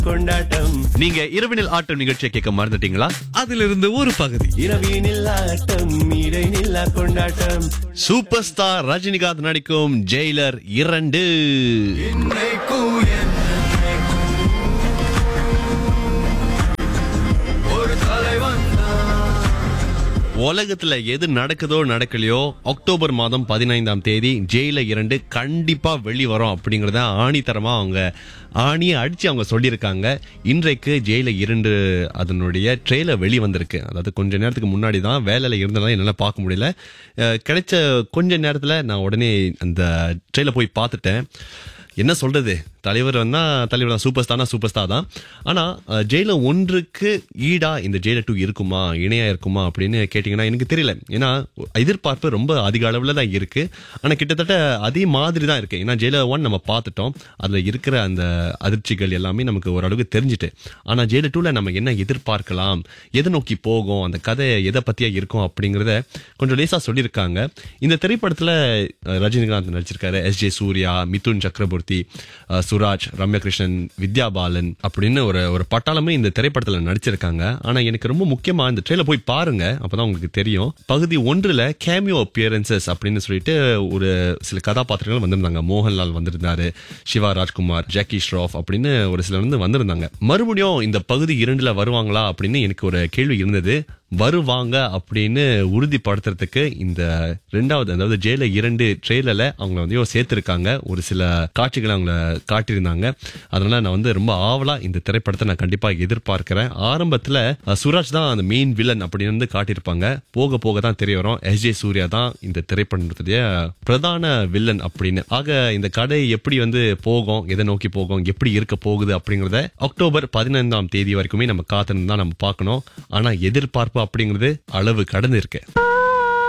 கொண்டாட்டம் நீங்க இரவினில் ஆட்டம் நிகழ்ச்சியை கேட்க மறந்துட்டீங்களா அதிலிருந்து ஒரு பகுதி இரவினில் ஆட்டம் இடைநில்லா கொண்டாட்டம் சூப்பர் ஸ்டார் ரஜினிகாந்த் நடிக்கும் ஜெயிலர் இரண்டு உலகத்துல எது நடக்குதோ நடக்கலையோ அக்டோபர் மாதம் பதினைந்தாம் தேதி ஜெயில இரண்டு கண்டிப்பா வெளிவரும் அப்படிங்கறத ஆணித்தரமா அவங்க ஆணியை அடிச்சு அவங்க சொல்லியிருக்காங்க இன்றைக்கு ஜெயில இரண்டு அதனுடைய ட்ரெயிலர் வெளி வந்திருக்கு அதாவது கொஞ்ச நேரத்துக்கு முன்னாடி தான் வேலையில இருந்தனால என்னால பார்க்க முடியல அஹ், கிடைச்ச கொஞ்ச நேரத்துல நான் உடனே அந்த ட்ரெயிலர் போய் பார்த்துட்டேன் என்ன சொல்றது தலைவர் வந்தா தலைவர் தான் சூப்பர் ஸ்டார்னா சூப்பர் ஸ்டார் தான் ஆனா அஹ், ஜெயில ஒன்றுக்கு ஈடா இந்த ஜெயில டூ இருக்குமா இணையா இருக்குமா அப்படின்னு கேட்டீங்கன்னா எனக்கு தெரியல ஏன்னா எதிர்பார்ப்பு ரொம்ப அதிக அளவுல தான் இருக்கு ஆனா கிட்டத்தட்ட அதே மாதிரி தான் இருக்கு ஏன்னா ஜெயில ஒன் நம்ம பார்த்துட்டோம் அதுல இருக்கிற அந்த அதிர்ச்சிகள் எல்லாமே நமக்கு ஓரளவுக்கு தெரிஞ்சுட்டு ஆனா ஜெயில டூல நம்ம என்ன எதிர்பார்க்கலாம் எதை நோக்கி போகும் அந்த கதை எதை பத்தியா இருக்கும் அப்படிங்கறத கொஞ்சம் லேசா சொல்லியிருக்காங்க இந்த திரைப்படத்துல அஹ், ரஜினிகாந்த் நடிச்சிருக்காரு எஸ் ஜே சூர்யா மிதுன் சக்கரவர்த்தி அஹ், சுராஜ் ரம்யகிருஷ்ணன் வித்யா பாலன் அப்படின்னு ஒரு ஒரு பட்டாளமே இந்த திரைப்படத்துல நடிச்சிருக்காங்க ஆனா எனக்கு ரொம்ப முக்கியமா இந்த ட்ரெயில போய் பாருங்க அப்பதான் உங்களுக்கு தெரியும் பகுதி ஒன்றுல கேமியோ அப்பியரன்சஸ் அப்படின்னு சொல்லிட்டு ஒரு சில கதாபாத்திரங்கள் வந்திருந்தாங்க மோகன்லால் வந்திருந்தாரு சிவா ராஜ்குமார் ஜாக்கி ஷ்ராஃப் அப்படின்னு ஒரு சிலர் வந்து வந்திருந்தாங்க மறுபடியும் இந்த பகுதி இரண்டுல வருவாங்களா அப்படின்னு எனக்கு ஒரு கேள்வி இருந்தது வருவாங்க அப்படின்னு உறுதிப்படுத்துறதுக்கு இந்த ரெண்டாவது அதாவது ஜெயில இரண்டு ட்ரெயிலர்ல அவங்க வந்து சேர்த்திருக்காங்க ஒரு சில காட்சிகளை அவங்கள காட்டியிருந்தாங்க அதனால நான் வந்து ரொம்ப ஆவலா இந்த திரைப்படத்தை நான் கண்டிப்பா எதிர்பார்க்கிறேன் ஆரம்பத்துல அஹ், சுராஜ் தான் அந்த மெயின் வில்லன் அப்படின்னு வந்து காட்டியிருப்பாங்க போக போக தான் தெரிய வரும் எஸ் ஜே சூர்யா தான் இந்த திரைப்படத்துடைய பிரதான வில்லன் அப்படின்னு ஆக இந்த கதை எப்படி வந்து போகும் எதை நோக்கி போகும் எப்படி இருக்க போகுது அப்படிங்கறத அக்டோபர் பதினைந்தாம் தேதி வரைக்குமே நம்ம காத்திருந்து தான் நம்ம பார்க்கணும் ஆனா எதிர்பார்ப்பு அப்படிங்கிறது அளவு கடந்து இருக்கு